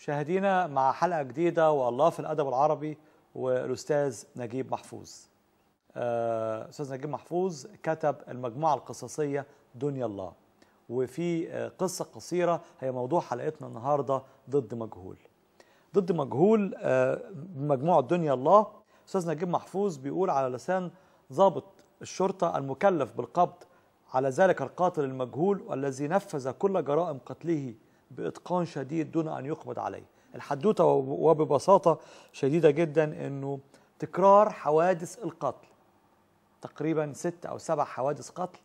مشاهدينا مع حلقة جديدة والله في الأدب العربي والأستاذ نجيب محفوظ آه، أستاذ نجيب محفوظ كتب المجموعة القصصية دنيا الله وفي آه، قصة قصيرة هي موضوع حلقتنا النهاردة ضد مجهول ضد مجهول آه، بمجموعة دنيا الله أستاذ نجيب محفوظ بيقول على لسان ضابط الشرطة المكلف بالقبض على ذلك القاتل المجهول والذي نفذ كل جرائم قتله بإتقان شديد دون أن يقبض عليه الحدوتة وببساطة شديدة جدا أنه تكرار حوادث القتل تقريبا ست أو سبع حوادث قتل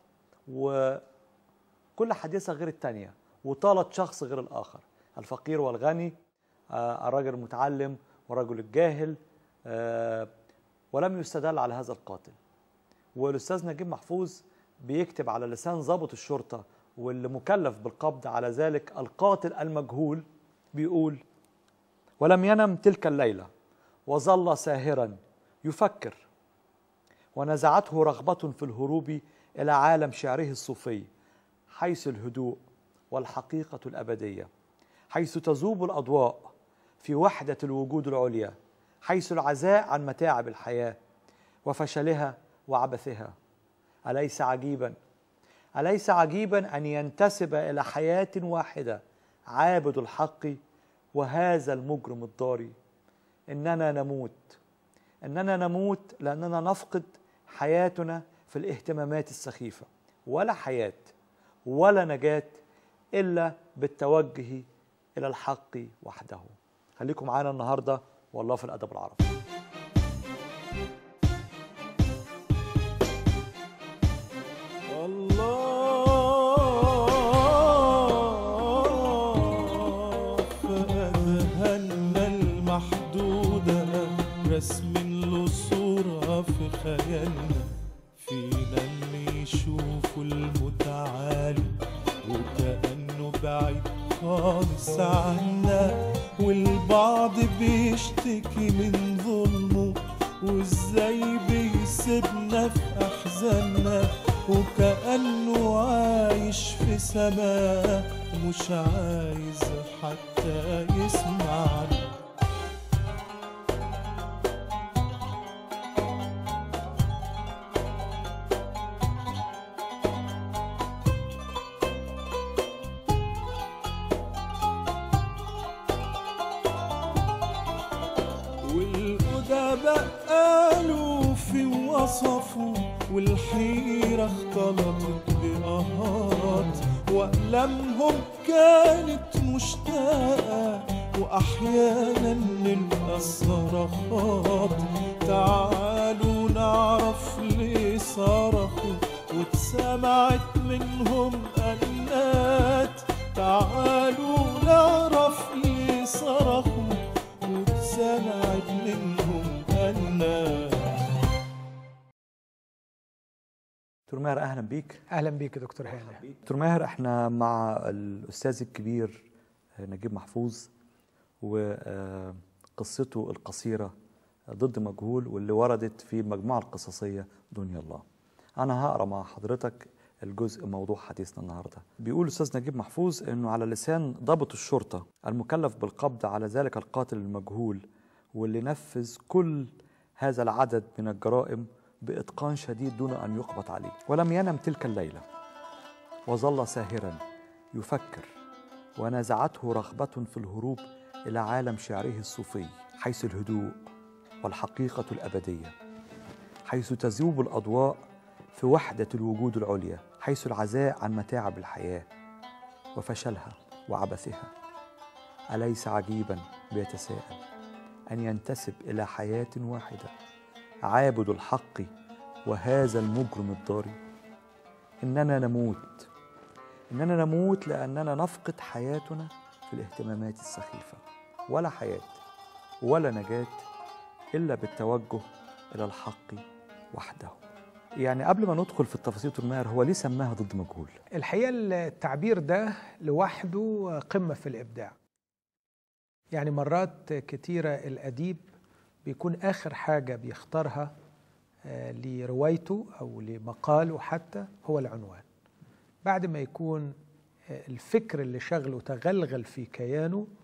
وكل حادثة غير التانية وطالت شخص غير الآخر الفقير والغني آه، الرجل المتعلم والرجل الجاهل آه، ولم يستدل على هذا القاتل والأستاذ نجيب محفوظ بيكتب على لسان ضابط الشرطة واللي مكلف بالقبض على ذلك القاتل المجهول بيقول ولم ينم تلك الليلة وظل ساهرا يفكر ونزعته رغبة في الهروب إلى عالم شعره الصوفي حيث الهدوء والحقيقة الأبدية حيث تذوب الأضواء في وحدة الوجود العليا حيث العزاء عن متاعب الحياة وفشلها وعبثها أليس عجيبا أليس عجيبا أن ينتسب إلى حياة واحدة عابد الحق وهذا المجرم الضاري إننا نموت إننا نموت لأننا نفقد حياتنا في الاهتمامات السخيفة ولا حياة ولا نجاة إلا بالتوجه إلى الحق وحده خليكم معانا النهاردة والله في الأدب العربي الله فأذهلنا المحدودة رسم له صورة في خيالنا فينا اللي يشوف المتعالي وكأنه بعيد خالص عنا والبعض بيشتكي من ظلمه وازاي بيسيبنا في احزاننا وكأنه عايش في سماء مش عايز حتى يسمعنا والأدباء قالوا في وصفوا والحيرة اختلطت بقهات وأقلامهم كانت مشتاقة وأحيانا نلقى الصرخات تعالوا نعرف ليه صرخوا واتسمعت منهم أنات تعالوا نعرف ليه صرخوا واتسمعت منهم أنات دكتور ماهر أهلا بيك اهلا بيك يا دكتور هاني دكتور ماهر احنا مع الأستاذ الكبير نجيب محفوظ وقصته القصيرة ضد مجهول واللي وردت في المجموعة القصصية دنيا الله أنا هقرأ مع حضرتك الجزء موضوع حديثنا النهاردة بيقول الأستاذ نجيب محفوظ أنه على لسان ضابط الشرطة المكلف بالقبض على ذلك القاتل المجهول واللي نفذ كل هذا العدد من الجرائم بإتقان شديد دون أن يقبض عليه ولم ينم تلك الليلة وظل ساهرا يفكر ونازعته رغبة في الهروب إلى عالم شعره الصوفي حيث الهدوء والحقيقة الأبدية حيث تذوب الأضواء في وحدة الوجود العليا حيث العزاء عن متاعب الحياة وفشلها وعبثها أليس عجيبا بيتساءل أن ينتسب إلى حياة واحدة عابد الحق وهذا المجرم الضاري إننا نموت إننا نموت لأننا نفقد حياتنا في الاهتمامات السخيفة ولا حياة ولا نجاة إلا بالتوجه إلى الحق وحده يعني قبل ما ندخل في التفاصيل دكتور ماهر هو ليه سماها ضد مجهول؟ الحقيقه التعبير ده لوحده قمه في الابداع يعني مرات كتيره الاديب بيكون اخر حاجه بيختارها آه، لروايته او لمقاله حتى هو العنوان بعد ما يكون آه، الفكر اللي شغله تغلغل في كيانه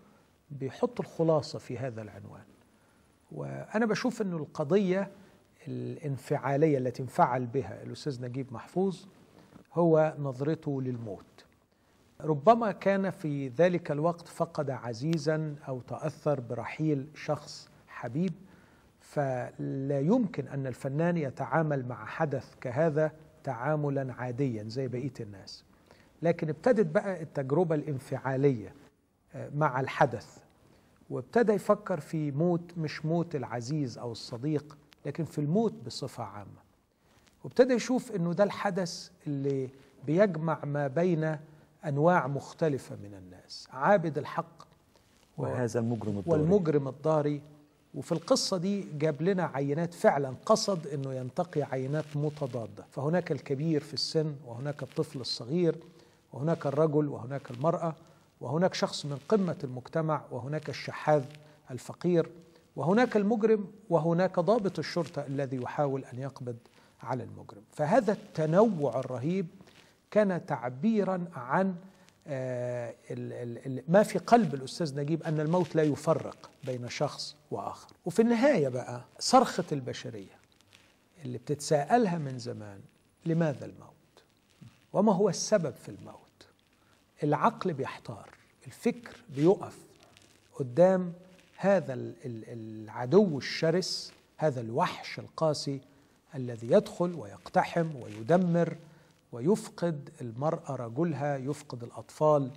بيحط الخلاصة في هذا العنوان وأنا بشوف أنه القضية الانفعالية التي انفعل بها الأستاذ نجيب محفوظ هو نظرته للموت ربما كان في ذلك الوقت فقد عزيزا أو تأثر برحيل شخص حبيب فلا يمكن أن الفنان يتعامل مع حدث كهذا تعاملا عاديا زي بقية الناس لكن ابتدت بقى التجربة الانفعالية مع الحدث وابتدى يفكر في موت مش موت العزيز أو الصديق لكن في الموت بصفة عامة وابتدى يشوف انه ده الحدث اللي بيجمع ما بين انواع مختلفه من الناس عابد الحق وهذا المجرم الضاري والمجرم الضاري وفي القصة دي جاب لنا عينات فعلا قصد انه ينتقي عينات متضادة فهناك الكبير في السن وهناك الطفل الصغير وهناك الرجل وهناك المرأة وهناك شخص من قمة المجتمع وهناك الشحاذ الفقير وهناك المجرم وهناك ضابط الشرطة الذي يحاول أن يقبض على المجرم فهذا التنوع الرهيب كان تعبيرا عن آه ما في قلب الأستاذ نجيب أن الموت لا يفرق بين شخص وآخر وفي النهاية بقى صرخة البشرية اللي بتتساءلها من زمان لماذا الموت وما هو السبب في الموت العقل بيحتار الفكر بيقف قدام هذا العدو الشرس هذا الوحش القاسي الذي يدخل ويقتحم ويدمر ويفقد المرأة رجلها يفقد الأطفال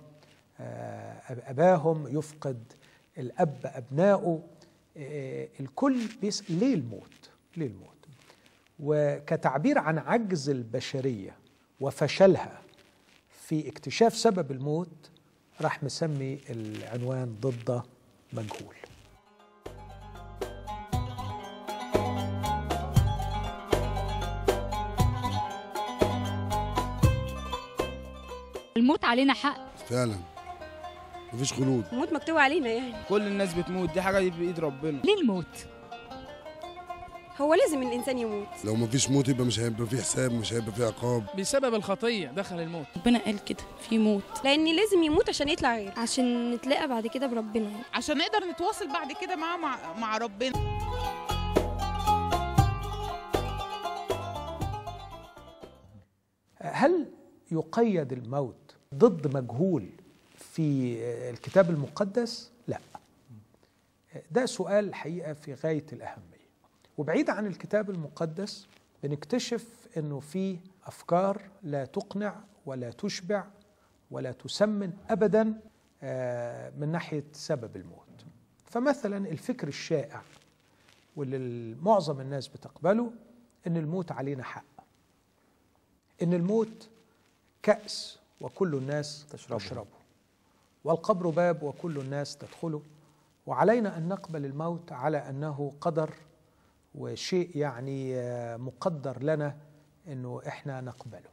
أباهم يفقد الأب أبنائه الكل بيسأل ليه الموت ليه الموت وكتعبير عن عجز البشرية وفشلها في اكتشاف سبب الموت راح مسمي العنوان ضد مجهول الموت علينا حق فعلا مفيش خلود الموت مكتوب علينا يعني كل الناس بتموت دي حاجه بايد ربنا ليه الموت هو لازم الانسان يموت لو مفيش موت يبقى مش هيبقى في حساب مش هيبقى في عقاب بسبب الخطيه دخل الموت ربنا قال كده في موت لان لازم يموت عشان يطلع غير عشان نتلاقى بعد كده بربنا يعني. عشان نقدر نتواصل بعد كده مع مع, مع ربنا هل يقيد الموت ضد مجهول في الكتاب المقدس؟ لا. ده سؤال الحقيقه في غايه الاهميه. وبعيد عن الكتاب المقدس بنكتشف انه في افكار لا تقنع ولا تشبع ولا تسمن ابدا من ناحيه سبب الموت. فمثلا الفكر الشائع واللي معظم الناس بتقبله ان الموت علينا حق. ان الموت كأس وكل الناس تشربه. تشربه والقبر باب وكل الناس تدخله وعلينا أن نقبل الموت على أنه قدر وشيء يعني مقدر لنا أنه إحنا نقبله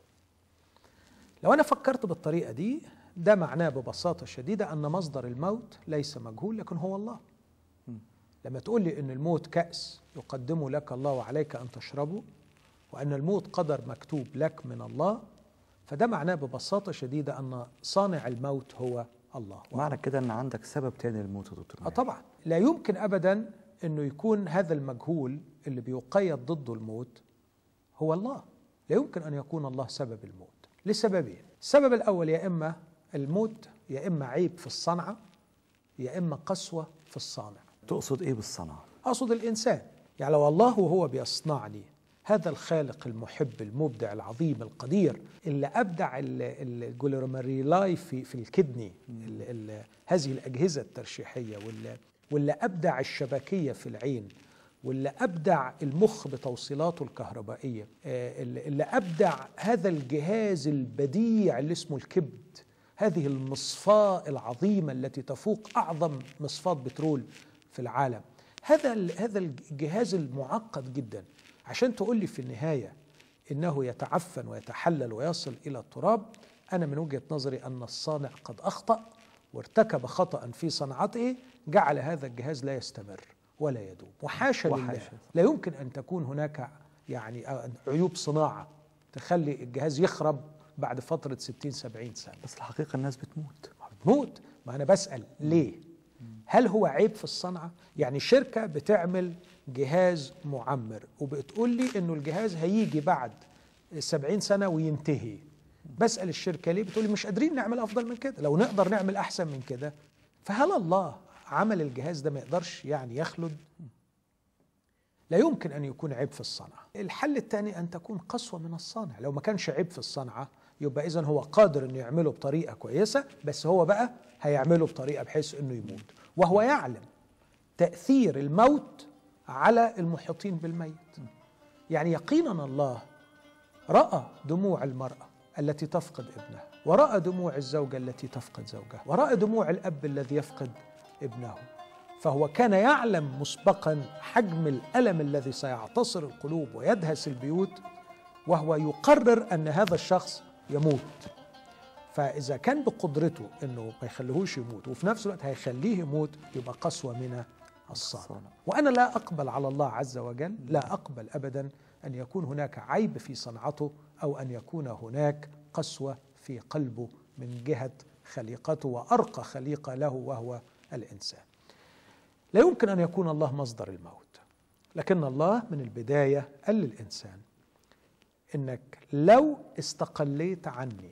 لو أنا فكرت بالطريقة دي ده معناه ببساطة شديدة أن مصدر الموت ليس مجهول لكن هو الله لما تقول لي أن الموت كأس يقدمه لك الله وعليك أن تشربه وأن الموت قدر مكتوب لك من الله فده معناه ببساطة شديدة أن صانع الموت هو الله معنى كده ان عندك سبب تاني للموت يا دكتور آه ماهر. طبعا لا يمكن أبدا أنه يكون هذا المجهول اللي بيقيد ضده الموت هو الله لا يمكن أن يكون الله سبب الموت لسببين السبب الأول يا إما الموت يا إما عيب في الصنعة يا إما قسوة في الصانع تقصد ايه بالصنعه أقصد الإنسان يعني لو الله وهو بيصنعني هذا الخالق المحب المبدع العظيم القدير اللي ابدع الجلوميرولاي في في الكدني ال ال هذه الاجهزه الترشيحيه واللي واللي ابدع الشبكيه في العين واللي ابدع المخ بتوصيلاته الكهربائيه آه، اللي اللي ابدع هذا الجهاز البديع اللي اسمه الكبد هذه المصفاه العظيمه التي تفوق اعظم مصفاه بترول في العالم هذا ال- هذا الجهاز المعقد جدا عشان تقول لي في النهايه انه يتعفن ويتحلل ويصل الى التراب انا من وجهه نظري ان الصانع قد اخطا وارتكب خطا في صنعته جعل هذا الجهاز لا يستمر ولا يدوم وحاشا لله وحاشا. لا يمكن ان تكون هناك يعني عيوب صناعه تخلي الجهاز يخرب بعد فتره 60 70 سنه بس الحقيقه الناس بتموت موت ما انا بسال ليه هل هو عيب في الصنعة؟ يعني شركة بتعمل جهاز معمر وبتقول لي انه الجهاز هيجي بعد سبعين سنة وينتهي بسأل الشركة ليه؟ بتقول لي مش قادرين نعمل أفضل من كده لو نقدر نعمل أحسن من كده فهل الله عمل الجهاز ده ما يقدرش يعني يخلد؟ لا يمكن أن يكون عيب في الصنعة الحل الثاني أن تكون قسوة من الصانع لو ما كانش عيب في الصنعة يبقى إذن هو قادر أنه يعمله بطريقة كويسة بس هو بقى هيعمله بطريقة بحيث أنه يموت وهو يعلم تأثير الموت على المحيطين بالميت يعني يقينا الله رأى دموع المرأة التي تفقد ابنها ورأى دموع الزوجة التي تفقد زوجها ورأى دموع الأب الذي يفقد ابنه فهو كان يعلم مسبقا حجم الألم الذي سيعتصر القلوب ويدهس البيوت وهو يقرر أن هذا الشخص يموت فإذا كان بقدرته أنه ما يخليهوش يموت وفي نفس الوقت هيخليه يموت يبقى قسوة من الصانع وأنا لا أقبل على الله عز وجل لا أقبل أبدا أن يكون هناك عيب في صنعته أو أن يكون هناك قسوة في قلبه من جهة خليقته وأرقى خليقة له وهو الإنسان لا يمكن أن يكون الله مصدر الموت لكن الله من البداية قال للإنسان إنك لو استقليت عني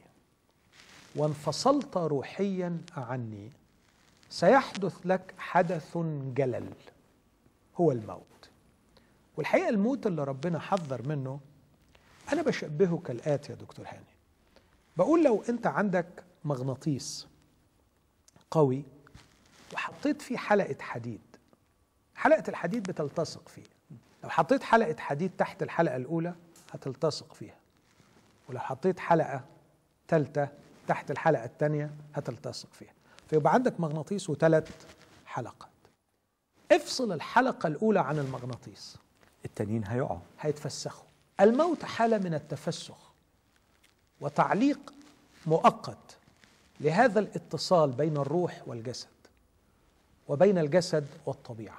وانفصلت روحيا عني سيحدث لك حدث جلل هو الموت والحقيقة الموت اللي ربنا حذر منه أنا بشبهه كالآتي يا دكتور هاني بقول لو أنت عندك مغناطيس قوي وحطيت فيه حلقة حديد حلقة الحديد بتلتصق فيه لو حطيت حلقة حديد تحت الحلقة الأولى هتلتصق فيها ولو حطيت حلقة ثالثة تحت الحلقة الثانية هتلتصق فيها فيبقى عندك مغناطيس وثلاث حلقات افصل الحلقة الأولى عن المغناطيس التانيين هيقعوا هيتفسخوا الموت حالة من التفسخ وتعليق مؤقت لهذا الاتصال بين الروح والجسد وبين الجسد والطبيعة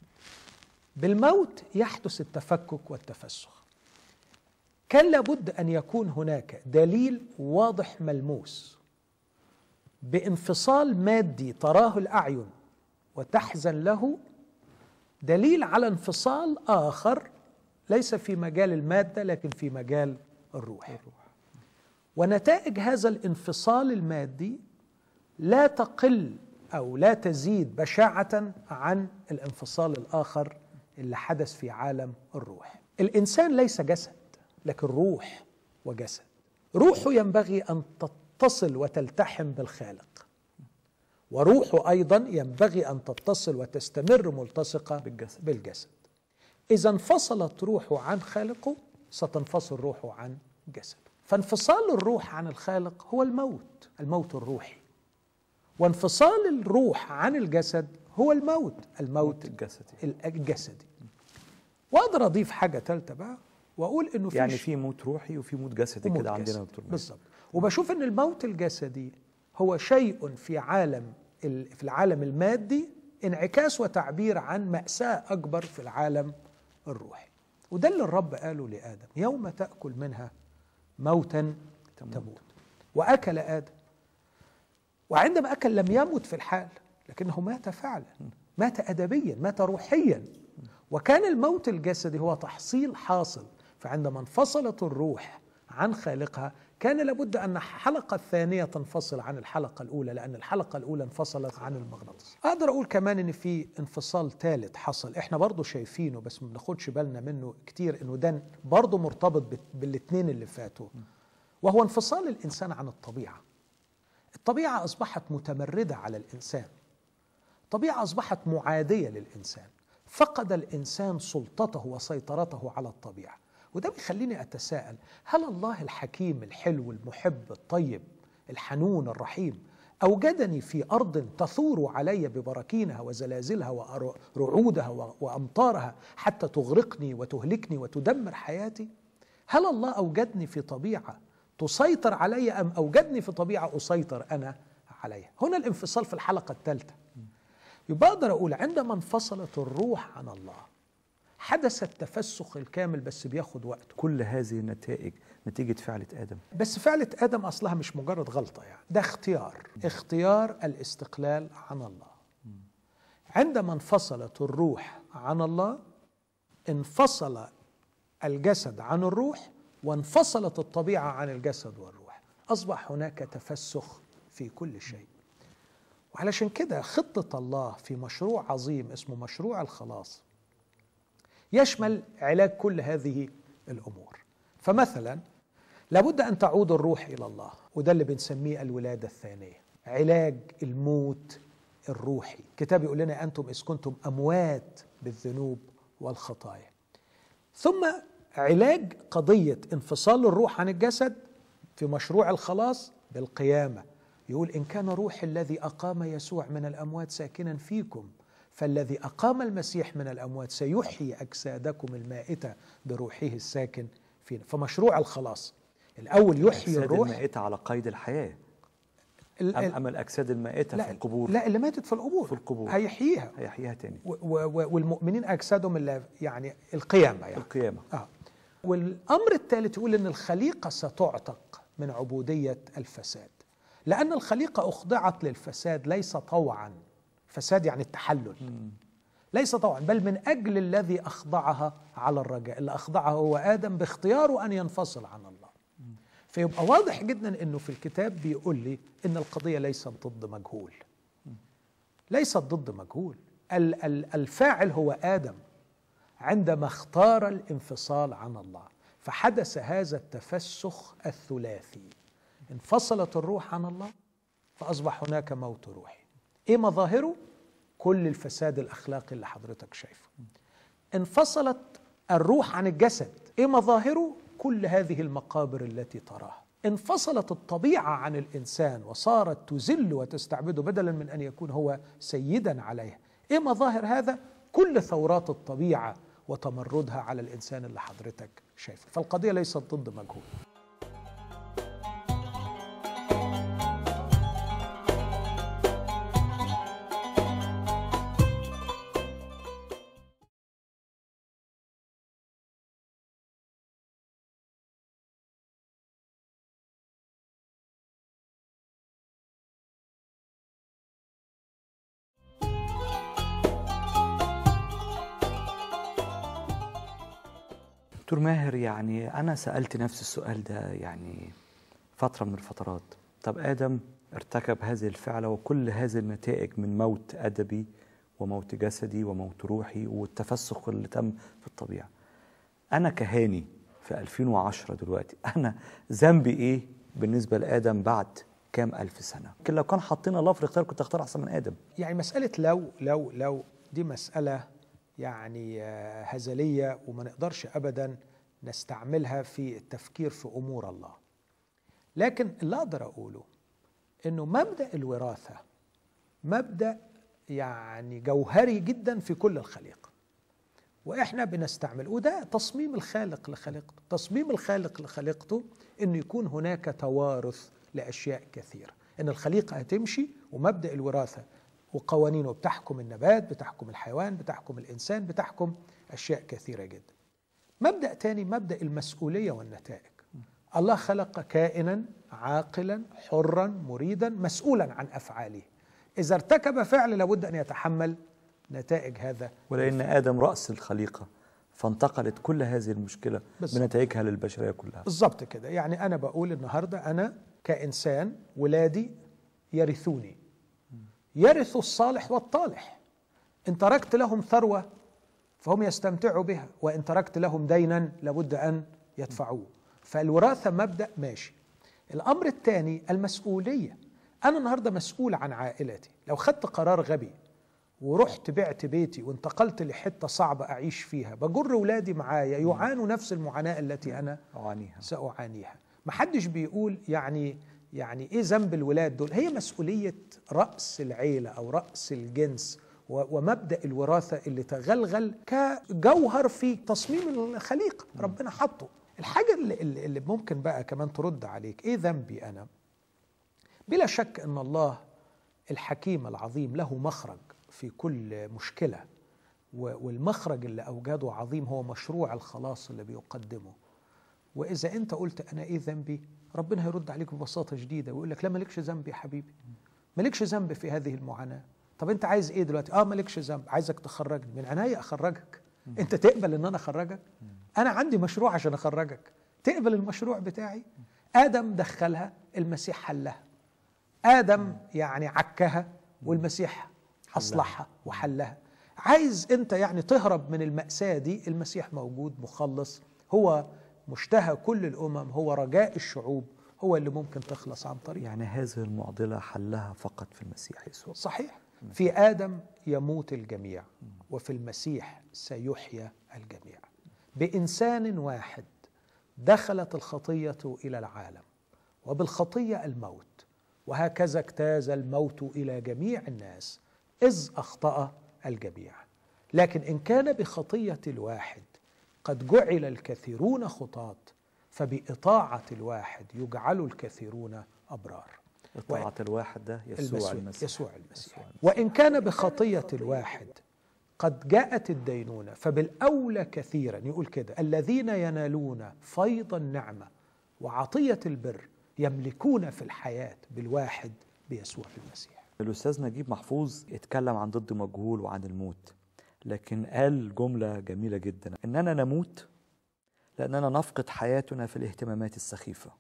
بالموت يحدث التفكك والتفسخ كان لابد أن يكون هناك دليل واضح ملموس بانفصال مادي تراه الأعين وتحزن له دليل على انفصال آخر ليس في مجال المادة لكن في مجال الروح ونتائج هذا الانفصال المادي لا تقل أو لا تزيد بشاعة عن الانفصال الآخر اللي حدث في عالم الروح الإنسان ليس جسد لكن روح وجسد روحه ينبغي أن تتصل وتلتحم بالخالق وروحه أيضا ينبغي أن تتصل وتستمر ملتصقة بالجسد. بالجسد إذا انفصلت روحه عن خالقه ستنفصل روحه عن جسده فانفصال الروح عن الخالق هو الموت الموت الروحي وانفصال الروح عن الجسد هو الموت الموت الجسدي الجسدي واقدر اضيف حاجه ثالثه بقى واقول انه يعني في في موت روحي وفي موت جسدي وموت كده عندنا جسدي. يا دكتور ماجد. بالظبط وبشوف ان الموت الجسدي هو شيء في عالم ال- في العالم المادي انعكاس وتعبير عن مأساة أكبر في العالم الروحي وده اللي الرب قاله لآدم يوم تأكل منها موتا تموت. تموت وأكل آدم وعندما أكل لم يمت في الحال لكنه مات فعلا مات أدبيا مات روحيا وكان الموت الجسدي هو تحصيل حاصل فعندما انفصلت الروح عن خالقها كان لابد أن الحلقة الثانية تنفصل عن الحلقة الأولى لأن الحلقة الأولى انفصلت عن المغناطيس أقدر أقول كمان أن في انفصال ثالث حصل إحنا برضو شايفينه بس ما بناخدش بالنا منه كتير أنه ده برضو مرتبط بال- بالاثنين اللي فاتوا وهو انفصال الإنسان عن الطبيعة الطبيعة أصبحت متمردة على الإنسان الطبيعة أصبحت معادية للإنسان فقد الإنسان سلطته وسيطرته على الطبيعة وده بيخليني أتساءل هل الله الحكيم الحلو المحب الطيب الحنون الرحيم أوجدني في أرض تثور علي ببراكينها وزلازلها ورعودها وأمطارها حتى تغرقني وتهلكني وتدمر حياتي هل الله أوجدني في طبيعة تسيطر علي أم أوجدني في طبيعة أسيطر أنا عليها هنا الانفصال في الحلقة الثالثة يبقى أقدر أقول عندما انفصلت الروح عن الله حدث التفسخ الكامل بس بياخد وقته كل هذه النتائج نتيجة فعلة آدم بس فعلة آدم أصلها مش مجرد غلطة يعني ده اختيار اختيار الاستقلال عن الله عندما انفصلت الروح عن الله انفصل الجسد عن الروح وانفصلت الطبيعه عن الجسد والروح اصبح هناك تفسخ في كل شيء وعلشان كده خطه الله في مشروع عظيم اسمه مشروع الخلاص يشمل علاج كل هذه الامور فمثلا لابد ان تعود الروح الى الله وده اللي بنسميه الولاده الثانيه علاج الموت الروحي الكتاب يقول لنا انتم اذ كنتم اموات بالذنوب والخطايا ثم علاج قضيه انفصال الروح عن الجسد في مشروع الخلاص بالقيامه يقول ان كان روح الذي اقام يسوع من الاموات ساكنا فيكم فالذي اقام المسيح من الاموات سيحيي اجسادكم المائته بروحه الساكن فينا فمشروع الخلاص الاول يحيي الأجساد الروح المائتة على قيد الحياة ال- أم ال- أما الأجساد المائتة لا في القبور لا اللي ماتت في القبور في القبور. هيحييها هيحييها تاني و- و- والمؤمنين اجسادهم اللي يعني القيامه يعني القيامة اه والامر الثالث يقول ان الخليقه ستعتق من عبوديه الفساد لان الخليقه اخضعت للفساد ليس طوعا فساد يعني التحلل ليس طوعا بل من اجل الذي اخضعها على الرجاء اللي اخضعها هو ادم باختياره ان ينفصل عن الله فيبقى واضح جدا انه في الكتاب بيقول لي ان القضيه ليست ضد مجهول ليست ضد مجهول ال- ال- الفاعل هو ادم عندما اختار الانفصال عن الله فحدث هذا التفسخ الثلاثي انفصلت الروح عن الله فاصبح هناك موت روحي ايه مظاهره كل الفساد الاخلاقي اللي حضرتك شايفه انفصلت الروح عن الجسد ايه مظاهره كل هذه المقابر التي تراها انفصلت الطبيعه عن الانسان وصارت تذل وتستعبده بدلا من ان يكون هو سيدا عليها ايه مظاهر هذا كل ثورات الطبيعه وتمردها على الانسان اللي حضرتك شايفه فالقضيه ليست ضد مجهول دكتور ماهر يعني أنا سألت نفس السؤال ده يعني فترة من الفترات طب آدم ارتكب هذه الفعلة وكل هذه النتائج من موت أدبي وموت جسدي وموت روحي والتفسخ اللي تم في الطبيعة أنا كهاني في 2010 دلوقتي أنا ذنبي إيه بالنسبة لآدم بعد كام ألف سنة لكن لو كان حاطين الله في الاختيار كنت أختار أحسن من آدم يعني مسألة لو لو لو دي مسألة يعني آه، هزلية وما نقدرش أبدا نستعملها في التفكير في أمور الله لكن اللي أقدر أقوله إنه مبدأ الوراثة مبدأ يعني جوهري جدا في كل الخليقة وإحنا بنستعمل وده تصميم الخالق لخليقته تصميم الخالق لخليقته إنه يكون هناك توارث لأشياء كثيرة إن الخليقة هتمشي ومبدأ الوراثة وقوانينه بتحكم النبات بتحكم الحيوان بتحكم الإنسان بتحكم أشياء كثيرة جدا مبدأ تاني مبدأ المسؤولية والنتائج الله خلق كائنا عاقلا حرا مريدا مسؤولا عن أفعاله إذا ارتكب فعل لابد أن يتحمل نتائج هذا ولأن آدم رأس الخليقة فانتقلت كل هذه المشكلة بالظبط. بنتائجها للبشرية كلها بالظبط كده يعني أنا بقول النهاردة أنا كإنسان ولادي يرثوني يرث الصالح والطالح إن تركت لهم ثروة فهم يستمتعوا بها وإن تركت لهم دينا لابد أن يدفعوه فالوراثة مبدأ ماشي الأمر الثاني المسؤولية أنا النهاردة مسؤول عن عائلتي لو خدت قرار غبي ورحت بعت بيتي وانتقلت لحتة صعبة أعيش فيها بجر ولادي معايا يعانوا نفس المعاناة التي أنا أعانيها سأعانيها محدش بيقول يعني يعني ايه ذنب الولاد دول هي مسؤولية رأس العيلة أو رأس الجنس و- ومبدأ الوراثة اللي تغلغل كجوهر في تصميم الخليقة ربنا حطه الحاجة اللي, اللي اللي ممكن بقى كمان ترد عليك ايه ذنبي أنا بلا شك أن الله الحكيم العظيم له مخرج في كل مشكلة و- والمخرج اللي أوجده عظيم هو مشروع الخلاص اللي بيقدمه واذا انت قلت انا ايه ذنبي ربنا هيرد عليك ببساطه شديده ويقول لك لا مالكش ذنب يا حبيبي مالكش ذنب في هذه المعاناه طب انت عايز ايه دلوقتي اه مالكش ذنب عايزك تخرجني من عينيا اخرجك انت تقبل ان انا اخرجك انا عندي مشروع عشان اخرجك تقبل المشروع بتاعي ادم دخلها المسيح حلها ادم يعني عكها والمسيح اصلحها وحلها عايز انت يعني تهرب من المأساة دي المسيح موجود مخلص هو مشتهى كل الامم هو رجاء الشعوب هو اللي ممكن تخلص عن طريقه يعني هذه المعضلة حلها فقط في المسيح يسوع صحيح في آدم يموت الجميع وفي المسيح سيحيا الجميع بإنسان واحد دخلت الخطية إلى العالم وبالخطية الموت وهكذا اجتاز الموت إلى جميع الناس إذ أخطأ الجميع لكن إن كان بخطية الواحد قد جعل الكثيرون خطاة فبإطاعة الواحد يجعل الكثيرون أبرار إطاعة الواحد ده يسوع المسيح المسيح يسوع المسيح وإن كان بخطية الواحد قد جاءت الدينونة فبالأولى كثيرا يقول كده الذين ينالون فيض النعمة وعطية البر يملكون في الحياة بالواحد بيسوع المسيح الأستاذ نجيب محفوظ اتكلم عن ضد مجهول وعن الموت لكن قال جملة جميلة جدا إننا نموت لأننا نفقد حياتنا في الاهتمامات السخيفة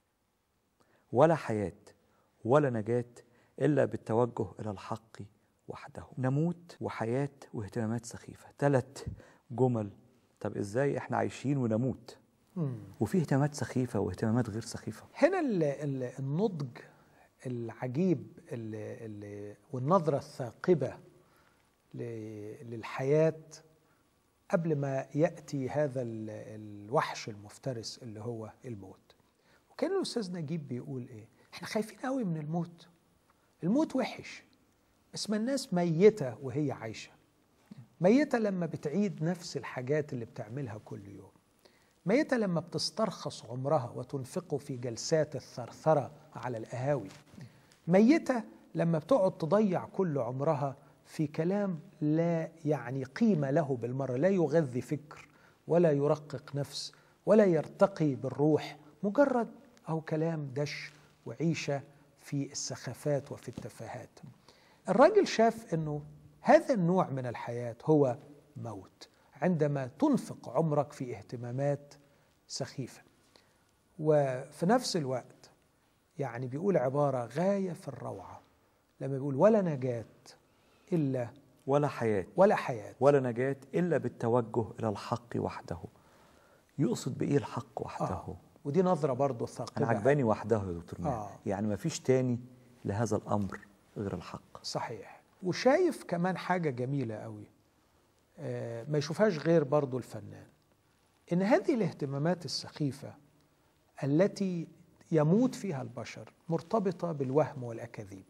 ولا حياة ولا نجاة إلا بالتوجه إلى الحق وحده نموت وحياة واهتمامات سخيفة ثلاث جمل طب إزاي إحنا عايشين ونموت وفي اهتمامات سخيفة واهتمامات غير سخيفة هنا ال- ال- النضج العجيب اللي اللي والنظرة الثاقبة ل- للحياة قبل ما يأتي هذا ال- الوحش المفترس اللي هو الموت وكان الأستاذ نجيب بيقول إيه إحنا خايفين قوي من الموت الموت وحش بس ما الناس ميتة وهي عايشة ميتة لما بتعيد نفس الحاجات اللي بتعملها كل يوم ميتة لما بتسترخص عمرها وتنفقه في جلسات الثرثرة على القهاوي ميتة لما بتقعد تضيع كل عمرها في كلام لا يعني قيمة له بالمرة لا يغذي فكر ولا يرقق نفس ولا يرتقي بالروح مجرد أو كلام دش وعيشة في السخافات وفي التفاهات الراجل شاف أنه هذا النوع من الحياة هو موت عندما تنفق عمرك في اهتمامات سخيفة وفي نفس الوقت يعني بيقول عبارة غاية في الروعة لما بيقول ولا نجاة إلا ولا حياة ولا حياة ولا نجاة إلا بالتوجه إلى الحق وحده يقصد بإيه الحق وحده آه. ودي نظرة برضو أنا ثاقبة عجباني وحده يا دكتور ماهر آه. يعني ما فيش تاني لهذا الأمر غير الحق صحيح وشايف كمان حاجة جميلة قوي آه، ما يشوفهاش غير برضو الفنان إن هذه الاهتمامات السخيفة التي يموت فيها البشر مرتبطة بالوهم والأكاذيب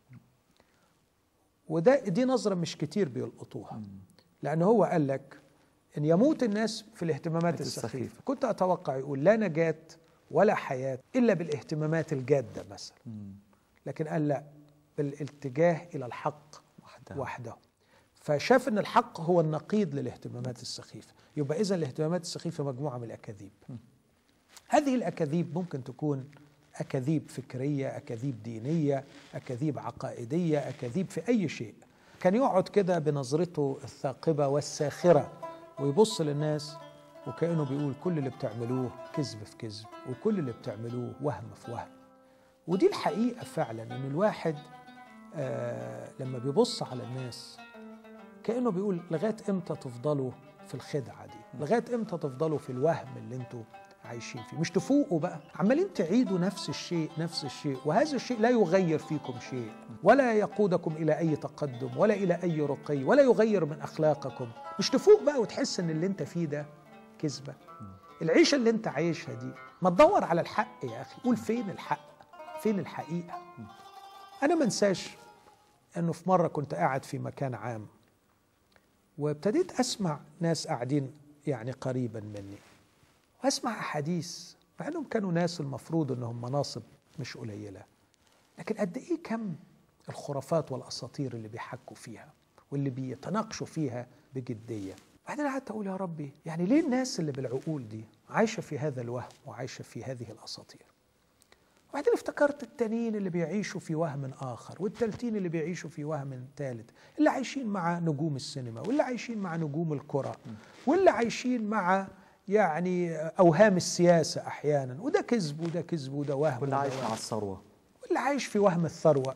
وده دي نظرة مش كتير بيلقطوها لأن هو قال لك إن يموت الناس في الاهتمامات السخيفة. السخيفة كنت أتوقع يقول لا نجاة ولا حياة إلا بالاهتمامات الجادة مثلا لكن قال لا بالاتجاه إلى الحق وحده وحده فشاف ان الحق هو النقيض للاهتمامات السخيفه يبقى اذا الاهتمامات السخيفه مجموعه من الاكاذيب هذه الاكاذيب ممكن تكون اكاذيب فكريه اكاذيب دينيه اكاذيب عقائديه اكاذيب في اي شيء كان يقعد كده بنظرته الثاقبه والساخره ويبص للناس وكانه بيقول كل اللي بتعملوه كذب في كذب وكل اللي بتعملوه وهم في وهم ودي الحقيقه فعلا ان الواحد آه لما بيبص على الناس كانه بيقول لغايه امتى تفضلوا في الخدعه دي لغايه امتى تفضلوا في الوهم اللي انتوا عايشين فيه مش تفوقوا بقى عمالين تعيدوا نفس الشيء نفس الشيء وهذا الشيء لا يغير فيكم شيء ولا يقودكم الى اي تقدم ولا الى اي رقي ولا يغير من اخلاقكم مش تفوق بقى وتحس ان اللي انت فيه ده كذبه العيشه اللي انت عايشها دي ما تدور على الحق يا اخي قول فين الحق فين الحقيقه انا ما انساش انه في مره كنت قاعد في مكان عام وابتديت اسمع ناس قاعدين يعني قريبا مني واسمع احاديث مع انهم كانوا ناس المفروض انهم مناصب مش قليله لكن قد ايه كم الخرافات والاساطير اللي بيحكوا فيها واللي بيتناقشوا فيها بجديه بعدين قعدت اقول يا ربي يعني ليه الناس اللي بالعقول دي عايشه في هذا الوهم وعايشه في هذه الاساطير وبعدين افتكرت التانيين اللي بيعيشوا في وهم آخر والتالتين اللي بيعيشوا في وهم ثالث اللي عايشين مع نجوم السينما واللي عايشين مع نجوم الكرة واللي عايشين مع يعني أوهام السياسة أحيانا وده كذب وده كذب وده وهم واللي وده عايش وهم. مع الثروة واللي عايش في وهم الثروة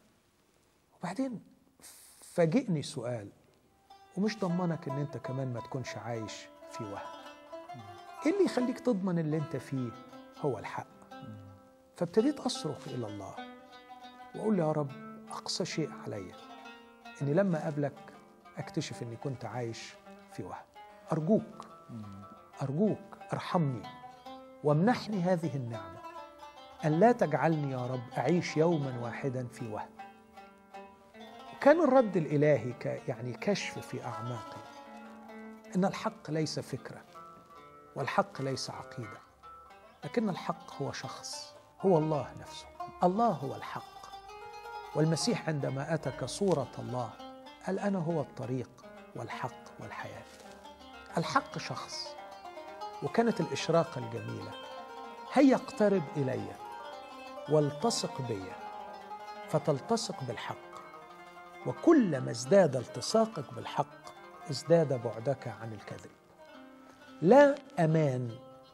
وبعدين فاجئني سؤال ومش ضمنك ان انت كمان ما تكونش عايش في وهم ايه اللي يخليك تضمن اللي انت فيه هو الحق فابتديت اصرخ الى الله واقول يا رب اقصى شيء عليا اني لما اقابلك اكتشف اني كنت عايش في وهم ارجوك ارجوك ارحمني وامنحني هذه النعمه ان لا تجعلني يا رب اعيش يوما واحدا في وهم وكان الرد الالهي ك يعني كشف في اعماقي ان الحق ليس فكره والحق ليس عقيده لكن الحق هو شخص هو الله نفسه الله هو الحق والمسيح عندما اتى كصوره الله قال انا هو الطريق والحق والحياه الحق شخص وكانت الاشراقه الجميله هيا اقترب الي والتصق بي فتلتصق بالحق وكلما ازداد التصاقك بالحق ازداد بعدك عن الكذب لا امان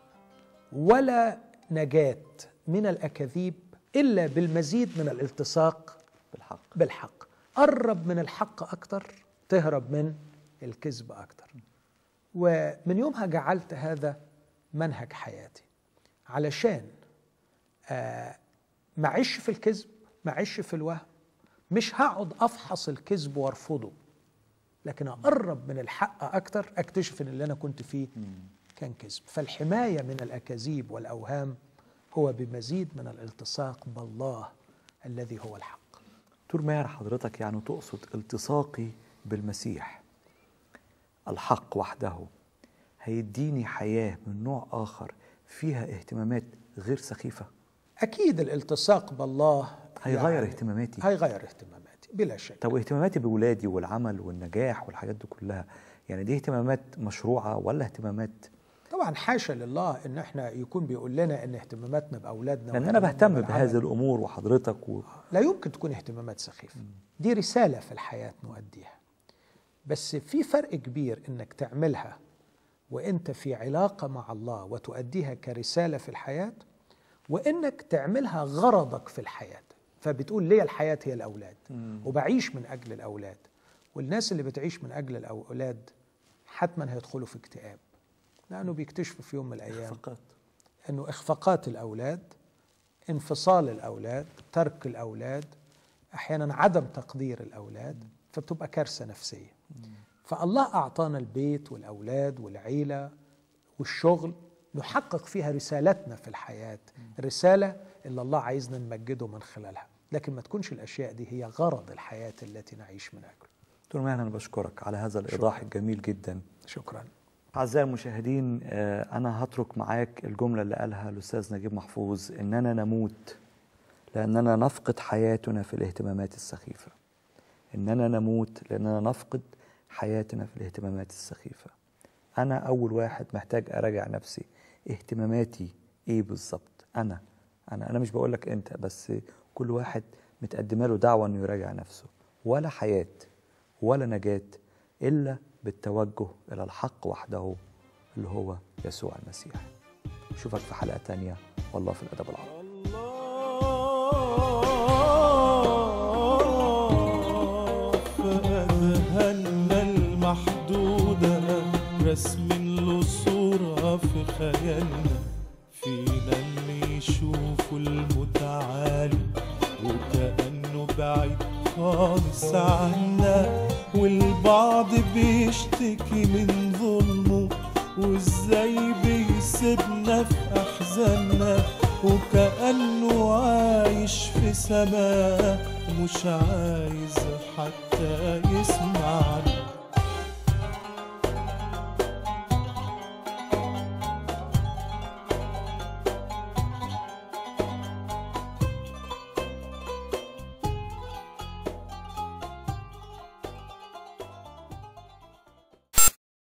ولا نجاه من الاكاذيب الا بالمزيد من الالتصاق بالحق بالحق قرب من الحق اكتر تهرب من الكذب اكتر ومن يومها جعلت هذا منهج حياتي علشان آه ما اعيش في الكذب ما اعيش في الوهم مش هقعد افحص الكذب وارفضه لكن اقرب من الحق اكتر اكتشف ان اللي انا كنت فيه كان كذب فالحمايه من الاكاذيب والاوهام هو بمزيد من الالتصاق بالله الذي هو الحق دكتور ماهر حضرتك يعني تقصد التصاقي بالمسيح الحق وحده هيديني حياة من نوع آخر فيها اهتمامات غير سخيفة اكيد الالتصاق بالله هيغير يعني اهتماماتي هيغير اهتماماتي بلا شك طب واهتماماتي بولادي والعمل والنجاح والحاجات دي كلها يعني دي اهتمامات مشروعة ولا اهتمامات طبعا حاشا لله ان احنا يكون بيقول لنا ان اهتماماتنا باولادنا لأن أنا واهتماماتنا بهتم بالعمل بهذه الأمور وحضرتك و... لا يمكن تكون اهتمامات سخيفة دي رسالة في الحياة نؤديها بس في فرق كبير انك تعملها وانت في علاقة مع الله وتؤديها كرسالة في الحياة وانك تعملها غرضك في الحياة فبتقول ليه الحياة هي الأولاد وبعيش من أجل الأولاد والناس اللي بتعيش من أجل الأولاد حتما هيدخلوا في اكتئاب لأنه بيكتشفوا في يوم من الأيام فقط انه اخفاقات الاولاد انفصال الاولاد ترك الاولاد احيانا عدم تقدير الاولاد فبتبقى كارثه نفسيه فالله اعطانا البيت والاولاد والعيله والشغل نحقق فيها رسالتنا في الحياه الرساله اللي الله عايزنا نمجده من خلالها لكن ما تكونش الاشياء دي هي غرض الحياه التي نعيش من اجله دكتور ماهر أنا بشكرك على هذا الإيضاح الجميل جدا شكرا أعزائي المشاهدين آه، أنا هترك معاك الجملة اللي قالها الأستاذ نجيب محفوظ إننا نموت لأننا نفقد حياتنا في الاهتمامات السخيفة إننا نموت لأننا نفقد حياتنا في الاهتمامات السخيفة أنا أول واحد محتاج أراجع نفسي اهتماماتي إيه بالظبط أنا أنا أنا مش بقول لك أنت بس كل واحد متقدمه له دعوة إنه يراجع نفسه ولا حياة ولا نجاة إلا بالتوجه إلى الحق وحده اللي هو يسوع المسيح أشوفك في حلقة تانية والله في الأدب العربي فأذهلنا المحدودة رسم له صورة في خيالنا فينا اللي يشوف المتعالي وكأنه بعيد خالص عنا والبعض بيشتكي من ظلمه وازاي بيسيبنا في احزاننا وكأنه عايش في سماء مش عايز حتى يسمعنا